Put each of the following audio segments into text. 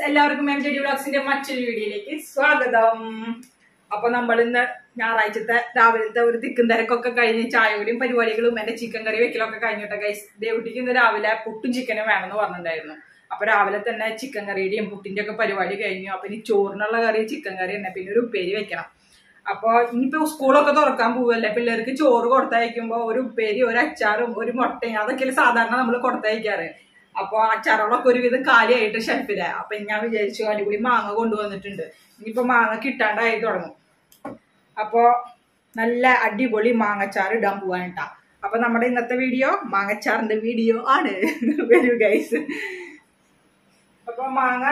എല്ലാവർക്കും M J D വ്ളോഗ്സിന്റെ മറ്റൊരു വീഡിയോയിലേക്ക് സ്വാഗതം അപ്പൊ നമ്മൾ ഇന്ന് ഞായറാഴ്ചത്തെ രാവിലത്തെ ഒരു തിക്കും തിരക്കൊക്കെ കഴിഞ്ഞ് ചായയോടെയും പരിപാടികളും എന്റെ ചിക്കൻ കറി വെക്കലൊക്കെ കഴിഞ്ഞിട്ട് ഗൈസ് ദേവുട്ടിക്ക് ഇന്ന് രാവിലെ പുട്ടും ചിക്കനും വേണമെന്ന് പറഞ്ഞിട്ടുണ്ടായിരുന്നു അപ്പൊ രാവിലെ തന്നെ ചിക്കൻ കറിയുടെയും പുട്ടിന്റെ ഒക്കെ പരിപാടി കഴിഞ്ഞു അപ്പൊ ഇനി ചോറിനുള്ള കറി ചിക്കൻ കറി തന്നെ പിന്നെ ഒരു ഉപ്പേരി വെക്കണം അപ്പൊ ഇനിയിപ്പോ സ്കൂളൊക്കെ തുറക്കാൻ പോവല്ലേ പിള്ളേർക്ക് ചോറ് കൊടുത്തയക്കുമ്പോ ഒരു ഉപ്പേരി ഒരു അച്ചാറും ഒരു മുട്ടയും അതൊക്കെയല്ലേ സാധാരണ നമ്മൾ കൊടുത്തയക്കാറ് അപ്പൊ അച്ചാറുകളൊക്കെ ഒരുവിധം കാലിയായിട്ട് ഷെൽഫിലെ അപ്പൊ ഞാൻ വിചാരിച്ചു അടിപൊളി മാങ്ങ കൊണ്ടുവന്നിട്ടുണ്ട് ഇനിയിപ്പോ മാങ്ങ കിട്ടാണ്ടായി തുടങ്ങും അപ്പോ നല്ല അടിപൊളി മാങ്ങച്ചാറ് ഇടാൻ പോവാനിട്ടാ അപ്പൊ നമ്മുടെ ഇന്നത്തെ വീഡിയോ മാങ്ങച്ചാറിന്റെ വീഡിയോ ആണ് വരൂ ഗൈസ് അപ്പൊ മാങ്ങ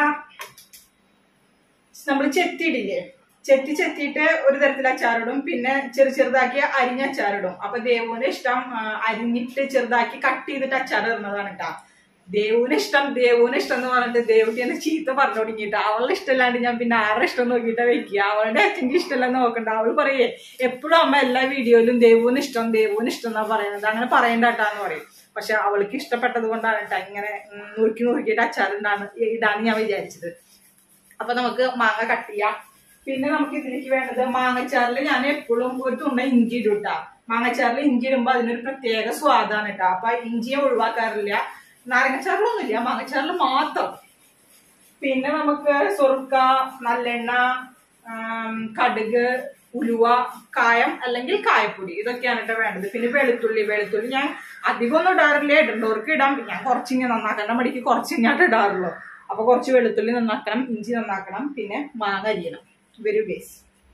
നമ്മൾ ചെത്തിയിടില്ലേ ചെത്തി ചെത്തിയിട്ട് ഒരു തരത്തിൽ അച്ചാറിടും പിന്നെ ചെറു ചെറുതാക്കി അരിഞ്ഞ അച്ചാറിടും അപ്പൊ ദേവുവിന് ഇഷ്ടം ആ, അരിഞ്ഞിട്ട് ചെറുതാക്കി കട്ട് ചെയ്തിട്ട് അച്ചാർ ഇടുന്നതാണ് കേട്ടാ ദേവുവിന് ഇഷ്ടം ദേവുവിന് ഇഷ്ടം എന്ന് പറഞ്ഞിട്ട് ദേവുട്ടി എന്നെ ചീത്ത പറഞ്ഞു തുടങ്ങിയിട്ട് അവളുടെ ഇഷ്ടമല്ലാണ്ട് ഞാൻ പിന്നെ ആരുടെ ഇഷ്ടം നോക്കിയിട്ട് വെക്കുക അവളുടെ അച്ഛൻ്റെ ഇഷ്ടമല്ല നോക്കണ്ട അവൾ പറയേ എപ്പോഴും അമ്മ എല്ലാ വീഡിയോയിലും ദേവുവിന് ഇഷ്ടം ദേവുവിന് ഇഷ്ടം എന്നാ പറയുന്നത് അങ്ങനെ പറയണ്ട കേട്ടാന്ന് പറയും പക്ഷെ അവൾക്ക് ഇഷ്ടപ്പെട്ടത് കൊണ്ടാണ് കേട്ടാ ഇങ്ങനെ ഉം, നുറുക്കി നുറുക്കിയിട്ട് അച്ചാർ ഇടാന്ന് ഇടാന്ന് ഞാൻ വിചാരിച്ചത് അപ്പൊ നമുക്ക് മാങ്ങ കട്ട് ചെയ്യാം പിന്നെ നമുക്ക് ഇതിലേക്ക് വേണ്ടത് മാങ്ങച്ചാറിൽ ഞാൻ എപ്പോഴും ഒരു തുണ്ട ഇഞ്ചി ഇടും കേട്ടാ മാങ്ങച്ചാറിൽ ഇഞ്ചി ഇടുമ്പോ അതിനൊരു പ്രത്യേക സ്വാദാണ് കേട്ടാ അപ്പൊ ഇഞ്ചിയെ ഒഴിവാക്കാറില്ല നാരങ്ങച്ചാറിലൊന്നുമില്ല മാങ്ങച്ചാറിൽ മാത്രം പിന്നെ നമുക്ക് സുറുക്ക നല്ലെണ്ണ ആം, കടുക് ഉലുവ കായം അല്ലെങ്കിൽ കായപ്പൊടി ഇതൊക്കെയാണ് കേട്ടോ വേണ്ടത് പിന്നെ വെളുത്തുള്ളി വെളുത്തുള്ളി ഞാൻ അധികം ഒന്നും ഇടാറില്ല ഇടണ്ടവർക്ക് ഇടാം ഞാൻ കുറച്ചിങ്ങനെ നന്നാക്കേണ്ട മടിക്ക് കുറച്ച് ഇങ്ങോട്ട് ഇടാറുള്ളൂ അപ്പൊ കുറച്ച് വെളുത്തുള്ളി നന്നാക്കണം ഇഞ്ചി നന്നാക്കണം പിന്നെ മാങ്ങ അരിയണം വെരി ബേസ്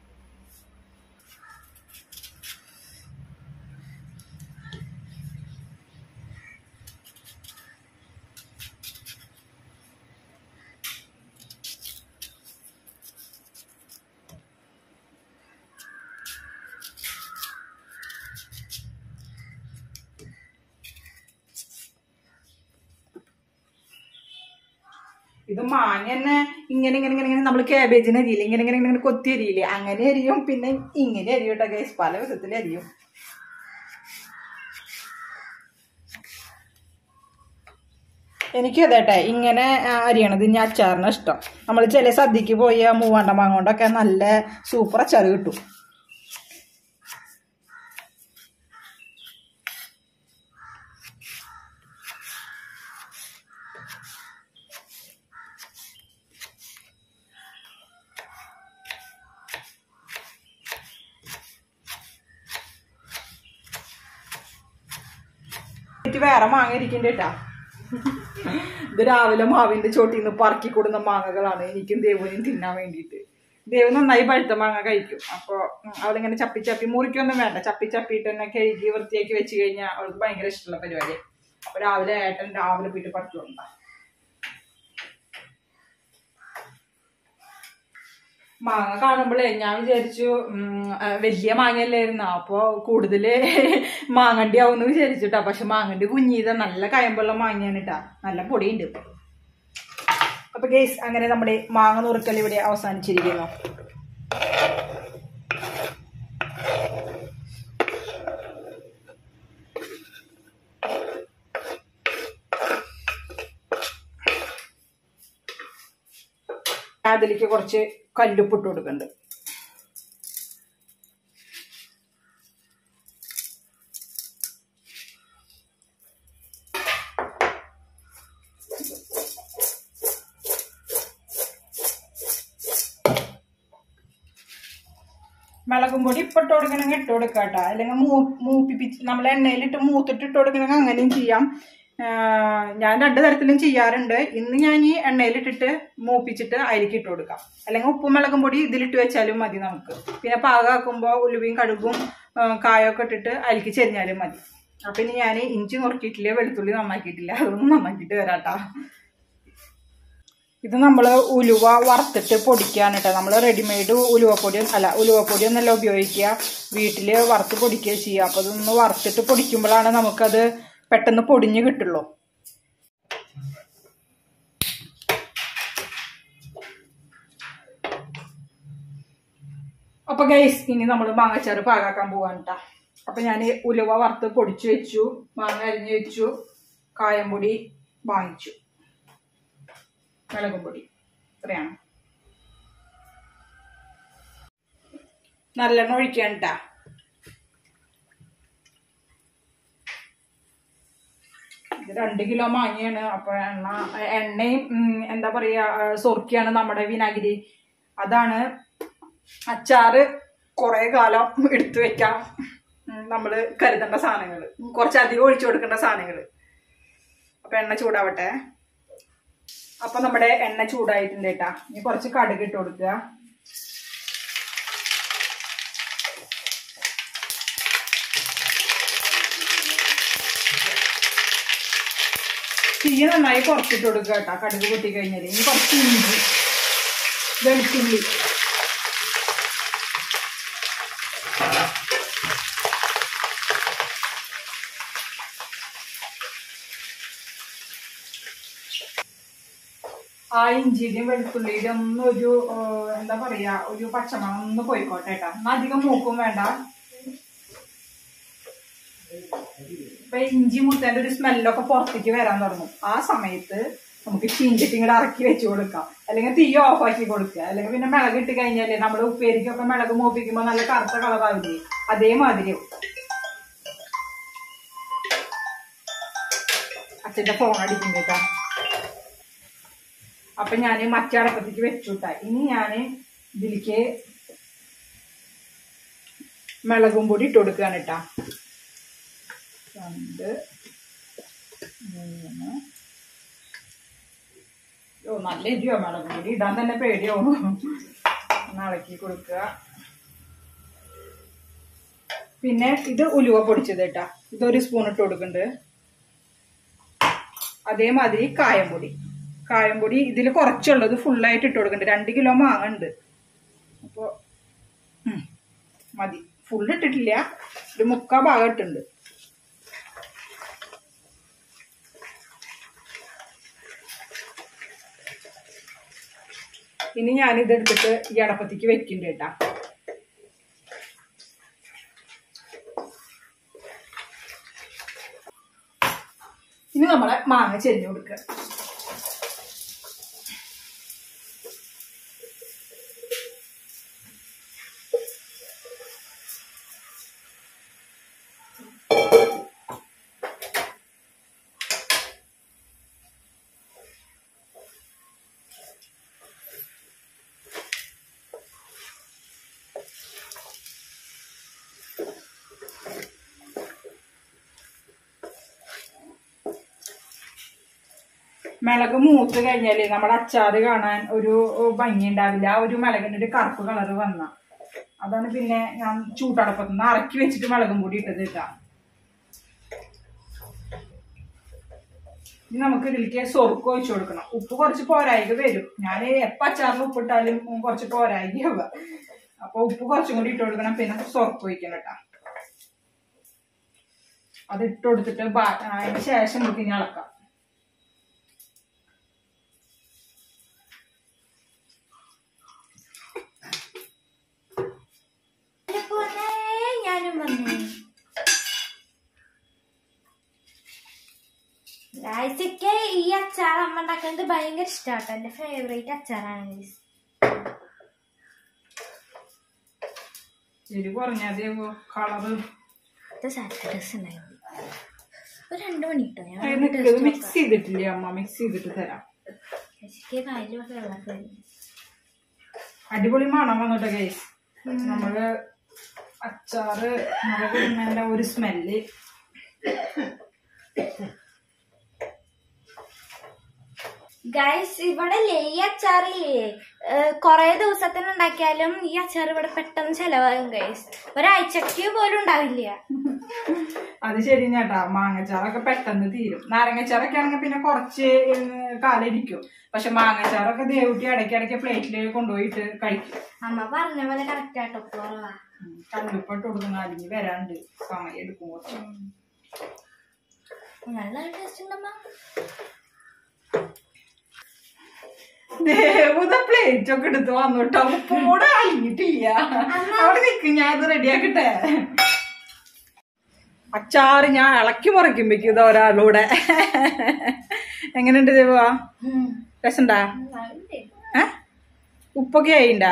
ഇത് മാങ്ങ തന്നെ ഇങ്ങനെ ഇങ്ങനെ ഇങ്ങനെ നമ്മൾ കാബേജിന് അരിയില്ല ഇങ്ങനെ ഇങ്ങനെ ഇങ്ങനെ കൊത്തി അരിയില്ലേ അങ്ങനെ അരിയും പിന്നെ ഇങ്ങനെ അരിയും കേട്ടോ ഗൈസ് പല വിധത്തിൽ അരിയും എനിക്കും അതേട്ടെ ഇങ്ങനെ ആ, അരിയണത് ഇനി അച്ചാറിന് ഇഷ്ടം നമ്മൾ ചില സദ്യക്ക് പോയ മൂവാണ്ട മാങ്ങ കൊണ്ടൊക്കെ നല്ല സൂപ്പർ അച്ചാർ കിട്ടും എനിക്ക് വേറെ മാങ്ങ ഇരിക്കണ്ട കേട്ടാ ഇത് രാവിലെ മാവിന്റെ ചോട്ടിൽ നിന്ന് പറക്കി കൊടുന്ന മാങ്ങകളാണ് എനിക്കും ദേവുവിനും തിന്നാൻ വേണ്ടിയിട്ട് ദേവ് നന്നായി പഴുത്ത മാങ്ങ കഴിക്കും അപ്പോൾ അവളിങ്ങനെ ചപ്പി ചപ്പി മുറിക്കൊന്നും വേണ്ട ചപ്പി ചപ്പിയിട്ട് തന്നെ കഴുകി വൃത്തിയാക്കി വെച്ച് കഴിഞ്ഞാൽ അവൾക്ക് ഭയങ്കര ഇഷ്ടമുള്ള പരിപാടി അപ്പൊ രാവിലെ ഏട്ടൻ രാവിലെ പോയിട്ട് പറിച്ചുകൊണ്ട മാങ്ങ കാണുമ്പോഴേ ഞാൻ വിചാരിച്ചു ഉം, ആ, വലിയ മാങ്ങയല്ലായിരുന്നു അപ്പൊ കൂടുതല് മാങ്ങണ്ടി ആവുമെന്ന് വിചാരിച്ചിട്ടാ പക്ഷെ മാങ്ങണ്ടി കുഞ്ഞീത നല്ല കയമ്പുള്ള മാങ്ങയാണ് കേട്ടാ നല്ല പൊടിയുണ്ട് അപ്പൊ ഗേസ് അങ്ങനെ നമ്മുടെ മാങ്ങ നുറുക്കൽ ഇവിടെ അവസാനിച്ചിരിക്കുന്നു അതിലേക്ക് കുറച്ച് കല്ലുപ്പിട്ട് കൊടുക്കുന്നുണ്ട് മുളകും പൊടി ഇപ്പൊ ഇട്ട് കൊടുക്കണമെങ്കിൽ ഇട്ട് കൊടുക്കാം കേട്ടോ അല്ലെങ്കിൽ മൂ മൂപ്പിപ്പിച്ച് നമ്മൾ എണ്ണയിലിട്ട് മൂത്തിട്ട് ഇട്ട് കൊടുക്കണമെങ്കിൽ അങ്ങനെയും ചെയ്യാം ആ, ഞാൻ രണ്ട് തരത്തിലും ചെയ്യാറുണ്ട് ഇന്ന് ഞാൻ ഈ എണ്ണയിലിട്ടിട്ട് മൂപ്പിച്ചിട്ട് അതിലേക്ക് ഇട്ട് കൊടുക്കാം അല്ലെങ്കിൽ ഉപ്പും മുളകും പൊടി ഇതിലിട്ട് വെച്ചാലും മതി നമുക്ക് പിന്നെ പാകാക്കുമ്പോൾ ഉലുവയും കടുകും ആ, കായൊക്കെ ഇട്ടിട്ട് അതിലേക്ക് ചെരിഞ്ഞാലും മതി അപ്പം ഇനി ഞാൻ ഇഞ്ചി നുറുക്കിയിട്ടില്ല വെളുത്തുള്ളി നന്നാക്കിയിട്ടില്ല അതൊന്നും നന്നാക്കിയിട്ട് വരാട്ടാ ഇത് നമ്മൾ ഉലുവ വറുത്തിട്ട് പൊടിക്കുകയാണ് കേട്ടോ നമ്മൾ റെഡിമെയ്ഡ് ഉലുവപ്പൊടി അല്ല ഉലുവപ്പൊടി ഒന്നല്ല ഉപയോഗിക്കുക വീട്ടിൽ വറുത്ത് പൊടിക്കുക ചെയ്യുക അപ്പോൾ ഇതൊന്ന് വറുത്തിട്ട് പൊടിക്കുമ്പോഴാണ് നമുക്കത് പെട്ടെന്ന് പൊടിഞ്ഞ് കിട്ടുള്ളൂ അപ്പൊ ഗൈസ് ഇനി നമ്മൾ മാങ്ങച്ചാറ് പാകാക്കാൻ പോവാൻ കേട്ടാ അപ്പൊ ഞാൻ ഉലുവ വറുത്ത് പൊടിച്ചു വെച്ചു മാങ്ങ അരിഞ്ഞു വെച്ചു കായംപൊടി വാങ്ങിച്ചു മുളകും പൊടി ഇത്രയാണ് നല്ലെണ്ണ ഒഴിക്കാൻ കേട്ടാ ഇത് രണ്ട് കിലോ മാങ്ങിയാണ് അപ്പൊ എണ്ണ എണ്ണയും ഉം, എന്താ പറയാ ആ, സൊറുക്കിയാണ് നമ്മുടെ വിനാഗിരി അതാണ് അച്ചാറ് കുറെ കാലം എടുത്തു വെക്കാം ഉം, നമ്മള് കരുതേണ്ട സാധനങ്ങൾ കുറച്ചധികം ഒഴിച്ചു കൊടുക്കേണ്ട സാധനങ്ങൾ അപ്പൊ എണ്ണ ചൂടാവട്ടെ അപ്പൊ നമ്മുടെ എണ്ണ ചൂടായിട്ടുണ്ട് കേട്ടാ ഇനി കുറച്ച് കടുക് ഇട്ട് കൊടുക്കുക തീ നന്നായി കുറച്ചിട്ട് കൊടുക്കുക കേട്ടോ കടുക് പൊട്ടി കഴിഞ്ഞാൽ ഇനി കുറച്ച് ഇഞ്ചി വെളുത്തുള്ളി ആ ഇഞ്ചിയുടെയും വെളുത്തുള്ളിയുടെയും ഒന്ന് ഒരു ആ, എന്താ പറയാ ഒരു പച്ചമണം ഒന്ന് പോയിക്കോട്ടെ കേട്ടാ എന്നാ അധികം മൂക്കും വേണ്ട ഇപ്പൊ ഇഞ്ചി മുത്തേന്റെ ഒരു സ്മെല്ലൊക്കെ പുറത്തേക്ക് വരാൻ തുടങ്ങും ആ സമയത്ത് നമുക്ക് ചീഞ്ചട്ടി ഇങ്ങോട്ട് ഇറക്കി വെച്ച് കൊടുക്കാം അല്ലെങ്കിൽ തീ ഓഫ് ആക്കി കൊടുക്കുക അല്ലെങ്കിൽ പിന്നെ മിളക് ഇട്ട് കഴിഞ്ഞാല് നമ്മൾ ഉപ്പേരിക്കൊക്കെ മിളക് മൂപ്പിക്കുമ്പോ നല്ല കറുത്ത കളറാവില്ലേ അതേമാതിരി അച്ഛന്റെ ഫോൺ അടിക്കും കേട്ടാ അപ്പൊ ഞാന് മറ്റേ അടപ്പത്തേക്ക് വെച്ചുട്ടാ ഇനി ഞാന് ഇതിലേക്ക് മിളകും പൊടി ഇട്ട് കൊടുക്കുകയാണ് കേട്ടാ രണ്ട് മൂന്ന് ഓ നല്ല എരിയോ മുളക് പൊടി ഇടാൻ തന്നെ പേടിയോ ഒന്ന് ഇളക്കി കൊടുക്കുക പിന്നെ ഇത് ഉലുവ പൊടിച്ചത് കേട്ടാ ഇതൊരു സ്പൂൺ ഇട്ട് കൊടുക്കുന്നുണ്ട് അതേമാതിരി കായംപൊടി കായംപൊടി ഇതിൽ കുറച്ചുള്ളത് ഫുള്ളായിട്ട് ഇട്ട് കൊടുക്കുന്നുണ്ട് രണ്ട് കിലോ മാങ്ങുണ്ട് അപ്പോൾ മതി ഫുള്ള് ഇട്ടിട്ടില്ല ഒരു മുക്കാ ഭാഗം ഇട്ടുണ്ട് ഇനി ഞാനിത് എടുത്തിട്ട് ഈ അടപ്പത്തേക്ക് വെക്കുന്നുണ്ട് കേട്ടാ ഇനി നമ്മളെ മാങ്ങ ചെരിഞ്ഞു കൊടുക്കുക മിളക് മൂത്ത് കഴിഞ്ഞാല് നമ്മുടെ അച്ചാറ് കാണാൻ ഒരു ഭംഗി ഉണ്ടാവില്ല ആ ഒരു മിളകിന്റെ ഒരു കറുപ്പ് കളർ വന്ന അതാണ് പിന്നെ ഞാൻ ചൂട്ടടപ്പത്ത് നിന്ന് ഇറക്കി വെച്ചിട്ട് മിളകും കൂടി ഇട്ടത് ഇട്ടാ ഇനി നമുക്ക് ഇതിലേക്ക് സൊറുക്ക് ഒഴിച്ചു കൊടുക്കണം ഉപ്പ് കുറച്ച് പോരായിക വരും ഞാൻ എപ്പ അച്ചാറിൽ ഉപ്പിട്ടാലും കുറച്ച് പോരായിക അപ്പൊ ഉപ്പ് കുറച്ചും കൂടി ഇട്ട് കൊടുക്കണം പിന്നെ സൊറുക്ക് ഒഴിക്കണം കേട്ടാ അത് ഇട്ട് കൊടുത്തിട്ട് ബാ- അതിന് ശേഷം നമുക്ക് ഇനി ഇളക്കാം എന്റെ പൊന്നേ, ഞാനും വന്നു രാഴ്ചക്ക് ഈ അച്ചാർ അമ്മ ഉണ്ടാക്കുന്നത് ഭയങ്കര ഇഷ്ടാട്ടോ എന്റെ ഫേവറേറ്റ് അച്ചാറാണ് guys. എരി കുറഞ്ഞതേ കളറ് ഇത് സാറ്റർഡേസ് ഉണ്ടായിരുന്നു ഒരു രണ്ട് മണി കിട്ടോ ഞാൻ മിക്സ് ചെയ്തിട്ടില്ലേ അമ്മ മിക്സ് ചെയ്തിട്ട് തരാം ചേച്ചിക്ക് കാര്യം വെള്ളമൊക്കെ വരുന്നു അടിപൊളി മണം വന്നിട്ട് ഗൈസ് നമ്മള് അച്ചാറ് മുളക് ഇടുന്നതിന്റെ ഒരു സ്മെല്ല് ഗൈസ് ഇവിടെ ഈ അച്ചാറില്ലേ കൊറേ ദിവസത്തിന് ഉണ്ടാക്കിയാലും ഈ അച്ചാർ ഇവിടെ പെട്ടെന്ന് ചെലവാകും ഗൈസ് ഒരാഴ്ചക്ക് പോലും ഉണ്ടാവില്ല അത് ശരി ചേട്ടാ മാങ്ങച്ചാറൊക്കെ പെട്ടെന്ന് തീരും നാരങ്ങച്ചാറൊക്കെ ആണെങ്കിൽ പിന്നെ കുറച്ച് ഏഹ്, കാലം ഇരിക്കും പക്ഷെ മാങ്ങച്ചാറൊക്കെ ദേവുട്ടി ഇടയ്ക്കിടയ്ക്ക് പ്ലേറ്റിൽ കൊണ്ടുപോയിട്ട് കഴിക്കും അമ്മ പറഞ്ഞ പോലെ കറക്റ്റ് ആട്ടോ കുറവാ ഉം. കല്ലുപ്പിട്ട് കൊടുക്കുന്ന അല്ലെങ്കിൽ വരാണ്ട് സമയം എടുക്കും കുറച്ച് നല്ല ടേസ്റ്റ് ഉണ്ടമ്മ ദേവത പ്ലേറ്റ് ഒക്കെ എടുത്ത് വന്നോട്ടോ ഉപ്പും കൂടെ അലിഞ്ഞിട്ടില്ല അവിടെ നിക്ക് ഞാൻ ഇത് റെഡിയാക്കട്ടെ അച്ചാറ് ഞാൻ ഇളക്കി മുറിക്കുമ്പോഴേക്കും ഇത് ഒരാളൂടെ എങ്ങനെയുണ്ട് ദേവാ രസണ്ടാ ഏ ഉപ്പൊക്കെ ആയിണ്ടാ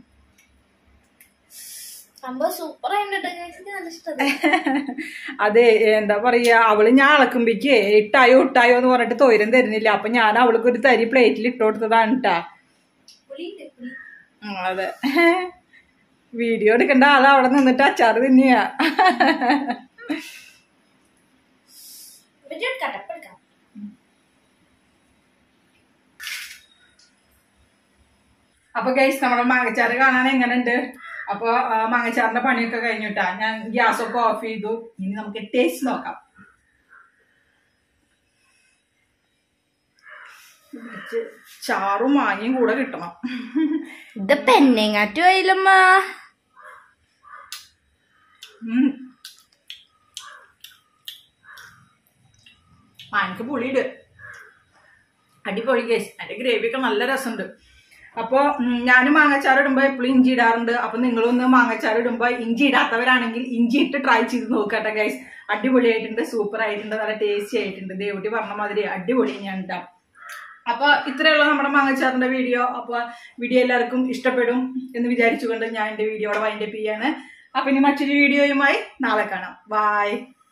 സംഭവം സൂപ്പർ ആയിട്ട് ഗൈസ് എനിക്ക് നല്ല ഇഷ്ടം അതെ എന്താ പറയാ അവള് ഞാൻ അളക്കുമ്പേക്ക് ഇട്ടായോ ഇട്ടായോ എന്ന് പറഞ്ഞിട്ട് തോരൻ തരുന്നില്ല അപ്പൊ ഞാൻ അവൾക്ക് ഒരു തരി പ്ലേറ്റിൽ ഇട്ട് കൊടുത്തതാണ് കേട്ടാ പുളിയുണ്ട് പുളി ഉം, അതെ വീഡിയോ എടുക്കേണ്ട ആൾ അവിടെ നിന്നിട്ട് അച്ചാറ് തിന്നിയാ വീഡിയോ എടുക്കാം ഇപ്പൊ എടുക്കാം അപ്പൊ ഗൈസ് നമ്മുടെ മാങ്ങച്ചാറ് കാണാൻ എങ്ങനെയുണ്ട് അപ്പൊ ആ, മാങ്ങച്ചാറിന്റെ പണിയൊക്കെ കഴിഞ്ഞിട്ടാ ഞാൻ ഗ്യാസ് ഒക്കെ ഓഫ് ചെയ്തു ഇനി നമുക്ക് ടേസ്റ്റ് നോക്കാം കുറച്ച് ചാറും മാങ്ങയും കൂടെ കിട്ടണം ഇത് പെണ്ണേങ്ങാറ്റു ആയില്ലമ്മ ഉം. മാങ്ങക്ക് പുളിയിട് അടിപൊളി കേസ് അതിന്റെ ഗ്രേവി ഒക്കെ നല്ല രസമുണ്ട് അപ്പൊ ഞാൻ മാങ്ങച്ചാറ് ഇടുമ്പോ എപ്പോഴും ഇഞ്ചി ഇടാറുണ്ട് അപ്പൊ നിങ്ങളൊന്ന് മാങ്ങച്ചാറ് ഇടുമ്പോ ഇഞ്ചി ഇടാത്തവരാണെങ്കിൽ ഇഞ്ചി ഇട്ട് ട്രൈ ചെയ്ത് നോക്കട്ടെ ഗൈസ് അടിപൊളിയായിട്ടുണ്ട് സൂപ്പർ ആയിട്ടുണ്ട് നല്ല ടേസ്റ്റി ആയിട്ടുണ്ട് ദേവുട്ടി പറഞ്ഞ മാതിരി അടിപൊളി ഞാൻ കേട്ടോ അപ്പൊ ഇത്രയുള്ള നമ്മുടെ മാങ്ങച്ചാറിന്റെ വീഡിയോ അപ്പൊ വീഡിയോ എല്ലാവർക്കും ഇഷ്ടപ്പെടും എന്ന് വിചാരിച്ചുകൊണ്ട് ഞാൻ എന്റെ വീഡിയോയുടെ വൈൻഡപ്പ് ചെയ്യാണ് അപ്പൊ ഇനി മറ്റൊരു വീഡിയോയുമായി നാളെ കാണാം ബൈ